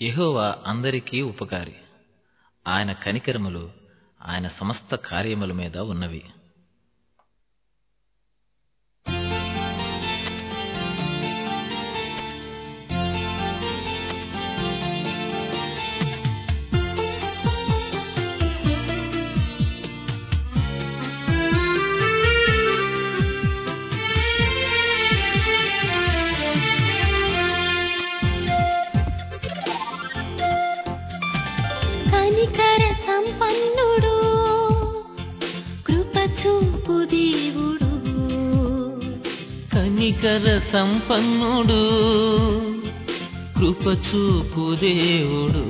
యెహోవా అందరికీ ఉపకారి ఆయన కనికరములు ఆయన సమస్త కార్యముల మీద ఉన్నవి కనికర సంపన్నుడు కృప చూపు దేవుడు కనికర సంపన్నుడు కృప చూపు దేవుడు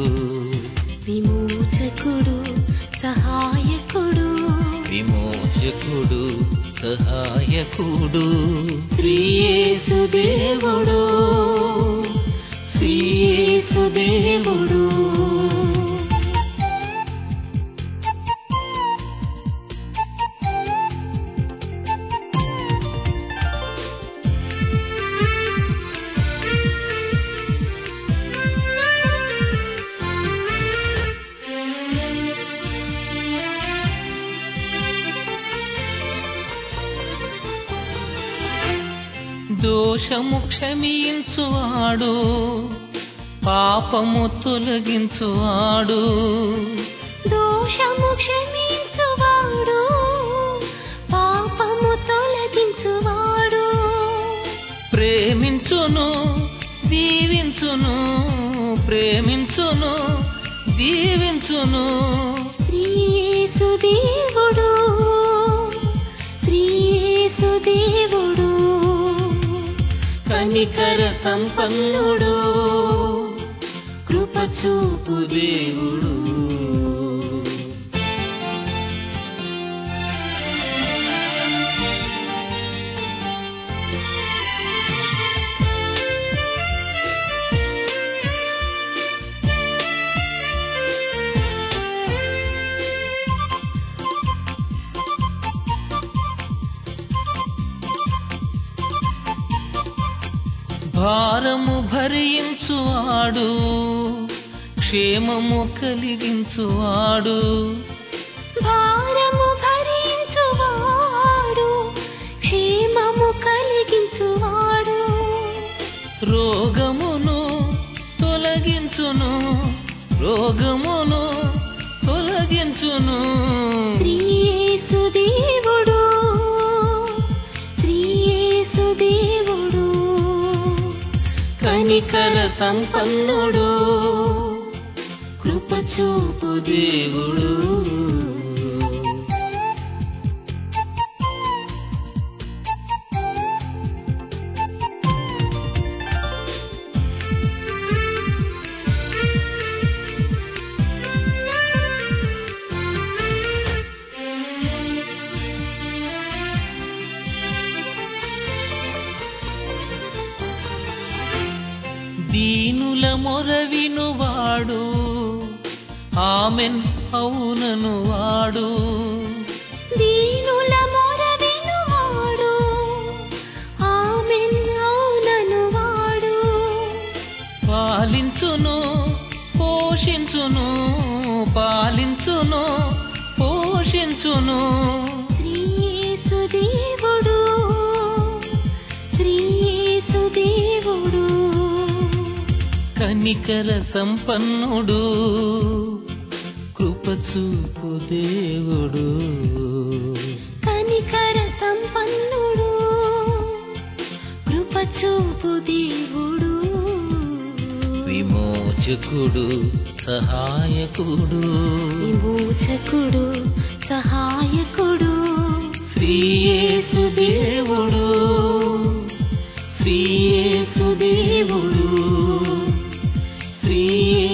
విమోచకుడు సహాయకుడు విమోచకుడు సహాయకుడు శ్రీయేసు దేవుడు శ్రీయేసు దేవుడు దోషము క్షమించువాడు పాపము తొలగించువాడు దోషము క్షమించువాడు పాపము తొలగించువాడు ప్రేమించును దీవించును ప్రేమించును దీవించును శ్రీయేసు దేవుడు శ్రీయేసు దేవుడు కనికర సంపన్నుడు కృప చూపు దేవుడు భారము భరించువాడు క్షేమము కలిగించువాడు భారము భరించువాడు క్షేమము కలిగించువాడు రోగమును తొలగించును రోగమును తొలగించును శ్రీయేసు దేవుడు శ్రీయేసు దేవుడు కనికర సంపన్నుడు కృప చూపు దేవుడు దీనుల మొరవిను వాడు ఆమెన్ అవునను వాడు దీనుల మొర వినువాడు ఆమెన్ అవునను వాడు పాలించును పోషించును పాలించును పోషించును శ్రీయేసు దేవుడు శ్రీయేసు దేవుడు కనికర సంపన్నుడు కృప చూపు దేవుడు కనికర సంపన్నుడు కృప చూపు దేవుడు విమోచకుడు సహాయకుడు విమోచకుడు సహాయకుడు శ్రీయేసు దేవుడు శ్రీయేసు దేవుడు శ్రీయేసు